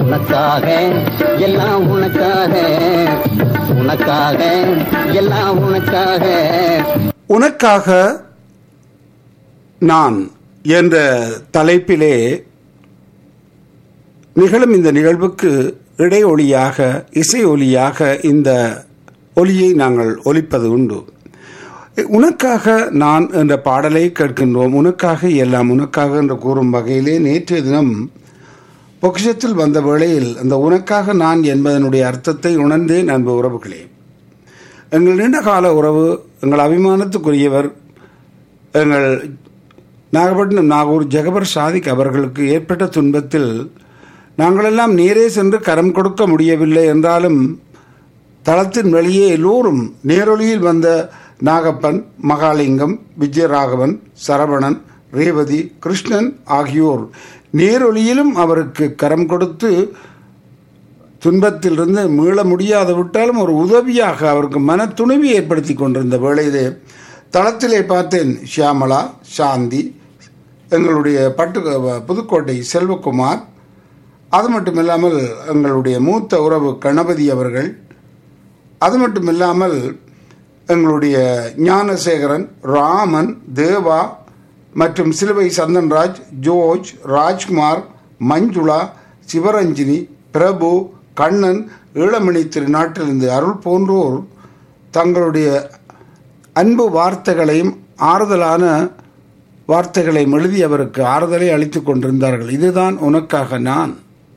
உனக்காக எல்லாம் உனக்காக உனக்காக எல்லாம் உனக்காக உனக்காக நான் என்ற தலைப்பிலே நிகழும் இந்த நிகழ்வுக்கு இடையொலியாக இசை ஒலியாக இந்த ஒலியை நாங்கள் ஒலிப்பது உண்டு உனக்காக நான் என்ற பாடலை கேட்கின்றோம் உனக்காக எல்லாம் உனக்காக என்று கூறும் வகையிலே நேற்றைய தினம் பொக்கிஷத்தில் வந்த வேளையில் அந்த உனக்காக நான் என்பதனுடைய அர்த்தத்தை உணர்ந்தேன் அன்பு உறவுகளே எங்கள் நீண்ட கால உறவு எங்கள் அபிமானத்துக்குரியவர் எங்கள் நாகப்பட்டினம் நாகூர் ஜெகபர் சாதிக் அவர்களுக்கு ஏற்பட்ட துன்பத்தில் நாங்களெல்லாம் நேரே சென்று கரம் கொடுக்க முடியவில்லை என்றாலும் தளத்தின் வெளியே எல்லோரும் நேரொலியில் வந்த நாகப்பன் மகாலிங்கம் விஜயராகவன் சரவணன் ரேவதி கிருஷ்ணன் ஆகியோர் நேரொலியிலும் அவருக்கு கரம் கொடுத்து துன்பத்திலிருந்து மீள முடியாது விட்டாலும் ஒரு உதவியாக அவருக்கு மன துணிவை ஏற்படுத்தி கொண்டிருந்த வேளையிலே தளத்திலே பார்த்தேன் ஷியாமலா சாந்தி எங்களுடைய பட்டு புதுக்கோட்டை செல்வகுமார் அது மட்டும் இல்லாமல் எங்களுடைய மூத்த உறவு கணபதி அவர்கள் அது மட்டும் இல்லாமல் எங்களுடைய ஞானசேகரன் ராமன் தேவா மற்றும் சிலுவை சந்தன்ராஜ் ஜோர்ஜ் ராஜ்குமார் மஞ்சுளா சிவரஞ்சினி பிரபு கண்ணன் ஈழமணி திருநாட்டிலிருந்து அருள் போன்றோர் தங்களுடைய அன்பு வார்த்தைகளையும் ஆறுதலான வார்த்தைகளை எழுதி அவருக்கு ஆறுதலை அளித்துக் கொண்டிருந்தார்கள் இதுதான் உனக்காக நான்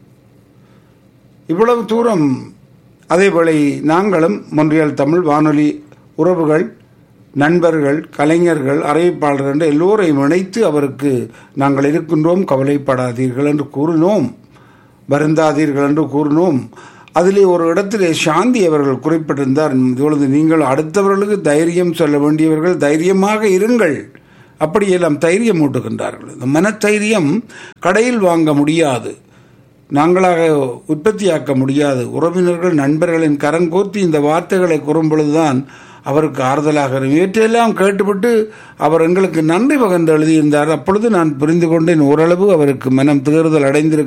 இவ்வளவு தூரம் அதேவேளை நாங்களும் மொன்றியல் தமிழ் வானொலி உறவுகள் நண்பர்கள் கலைஞர்கள் அறிவிப்பாளர்கள் என்று எல்லோரையும் இணைத்து அவருக்கு நாங்கள் இருக்கின்றோம் கவலைப்படாதீர்கள் என்று கூறினோம் வருந்தாதீர்கள் என்று கூறினோம் அதிலே ஒரு இடத்திலே சாந்தி அவர்கள் குறிப்பிட்டிருந்தார் இப்பொழுது நீங்கள் அடுத்தவர்களுக்கு தைரியம் சொல்ல வேண்டியவர்கள் தைரியமாக இருங்கள் அப்படியெல்லாம் தைரியம் ஊட்டுகின்றார்கள் இந்த மனத்தைரியம் கடையில் வாங்க முடியாது நாங்களாக உற்பத்தியாக்க முடியாது உறவினர்கள் நண்பர்களின் கரங்கோர்த்தி இந்த வார்த்தைகளை கூறும் பொழுதுதான் அவருக்கு ஆறுதலாக இருக்கும் இவற்றையெல்லாம் கேட்டுவிட்டு அவர் எங்களுக்கு நன்றி பகர்ந்து எழுதியிருந்தார் அப்பொழுது நான் புரிந்து கொண்டேன் ஓரளவு அவருக்கு மனம் தேறுதல் அடைந்திருக்க